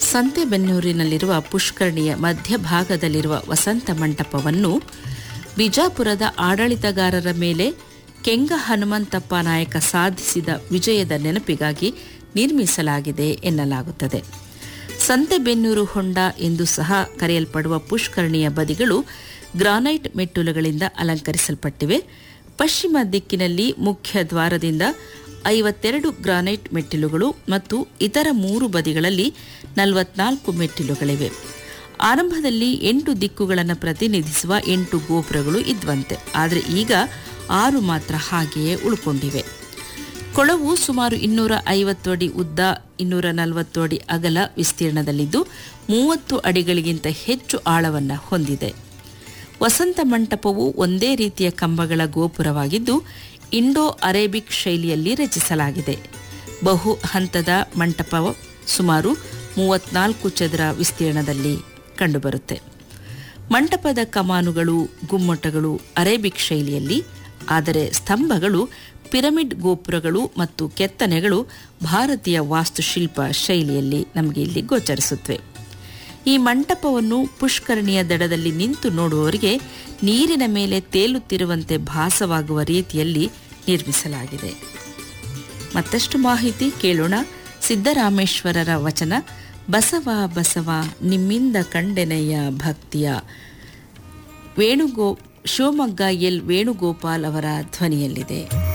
ಸಂತೆಬೆನ್ನೂರಿನಲ್ಲಿರುವ ಪುಷ್ಕರಣಿಯ ಮಧ್ಯಭಾಗದಲ್ಲಿರುವ ವಸಂತ ಮಂಟಪವನ್ನು ಬಿಜಾಪುರದ ಆಡಳಿತಗಾರರ ಮೇಲೆ ಕೆಂಗ ಹನುಮಂತಪ್ಪ ನಾಯಕ ಸಾಧಿಸಿದ ವಿಜಯದ ನೆನಪಿಗಾಗಿ ನಿರ್ಮಿಸಲಾಗಿದೆ ಎನ್ನಲಾಗುತ್ತದೆ ಸಂತೆಬೆನ್ನೂರು ಹೊಂಡ ಎಂದು ಸಹ ಕರೆಯಲ್ಪಡುವ ಪುಷ್ಕರಣಿಯ ಬದಿಗಳು ಗ್ರಾನೈಟ್ ಮೆಟ್ಟುಲುಗಳಿಂದ ಅಲಂಕರಿಸಲ್ಪಟ್ಟಿವೆ ಪಶ್ಚಿಮ ದಿಕ್ಕಿನಲ್ಲಿ ಮುಖ್ಯ ದ್ವಾರದಿಂದ ಐವತ್ತೆರಡು ಗ್ರಾನೈಟ್ ಮೆಟ್ಟಿಲುಗಳು ಮತ್ತು ಇತರ ಮೂರು ಬದಿಗಳಲ್ಲಿ ನಲವತ್ನಾಲ್ಕು ಮೆಟ್ಟಿಲುಗಳಿವೆ ಆರಂಭದಲ್ಲಿ ಎಂಟು ದಿಕ್ಕುಗಳನ್ನು ಪ್ರತಿನಿಧಿಸುವ ಎಂಟು ಗೋಪುರಗಳು ಇದ್ವಂತೆ ಆದರೆ ಈಗ ಆರು ಮಾತ್ರ ಹಾಗೆಯೇ ಉಳ್ಕೊಂಡಿವೆ ಕೊಳವು ಸುಮಾರು ಇನ್ನೂರ ಐವತ್ತು ಅಡಿ ಉದ್ದ ಇನ್ನೂರ ನಲವತ್ತು ಅಡಿ ಅಗಲ ವಿಸ್ತೀರ್ಣದಲ್ಲಿದ್ದು ಮೂವತ್ತು ಅಡಿಗಳಿಗಿಂತ ಹೆಚ್ಚು ಆಳವನ್ನು ಹೊಂದಿದೆ ವಸಂತ ಮಂಟಪವು ಒಂದೇ ರೀತಿಯ ಕಂಬಗಳ ಗೋಪುರವಾಗಿದ್ದು ಇಂಡೋ ಅರೇಬಿಕ್ ಶೈಲಿಯಲ್ಲಿ ರಚಿಸಲಾಗಿದೆ ಬಹು ಹಂತದ ಮಂಟಪವು ಸುಮಾರು ಮೂವತ್ನಾಲ್ಕು ಚದರ ವಿಸ್ತೀರ್ಣದಲ್ಲಿ ಕಂಡುಬರುತ್ತೆ ಮಂಟಪದ ಕಮಾನುಗಳು ಗುಮ್ಮಟಗಳು ಅರೇಬಿಕ್ ಶೈಲಿಯಲ್ಲಿ ಆದರೆ ಸ್ತಂಭಗಳು ಪಿರಮಿಡ್ ಗೋಪುರಗಳು ಮತ್ತು ಕೆತ್ತನೆಗಳು ಭಾರತೀಯ ವಾಸ್ತುಶಿಲ್ಪ ಶೈಲಿಯಲ್ಲಿ ನಮಗೆ ಇಲ್ಲಿ ಗೋಚರಿಸುತ್ತವೆ ಈ ಮಂಟಪವನ್ನು ಪುಷ್ಕರಣಿಯ ದಡದಲ್ಲಿ ನಿಂತು ನೋಡುವವರಿಗೆ ನೀರಿನ ಮೇಲೆ ತೇಲುತ್ತಿರುವಂತೆ ಭಾಸವಾಗುವ ರೀತಿಯಲ್ಲಿ ನಿರ್ಮಿಸಲಾಗಿದೆ ಮತ್ತಷ್ಟು ಮಾಹಿತಿ ಕೇಳೋಣ ಸಿದ್ದರಾಮೇಶ್ವರರ ವಚನ ಬಸವ ಬಸವ ನಿಮ್ಮಿಂದ ಕಂಡೆನೆಯ ಭಕ್ತಿಯ ವೇಣುಗೋ ಶಿವಮೊಗ್ಗ ಎಲ್ ವೇಣುಗೋಪಾಲ್ ಅವರ ಧ್ವನಿಯಲ್ಲಿದೆ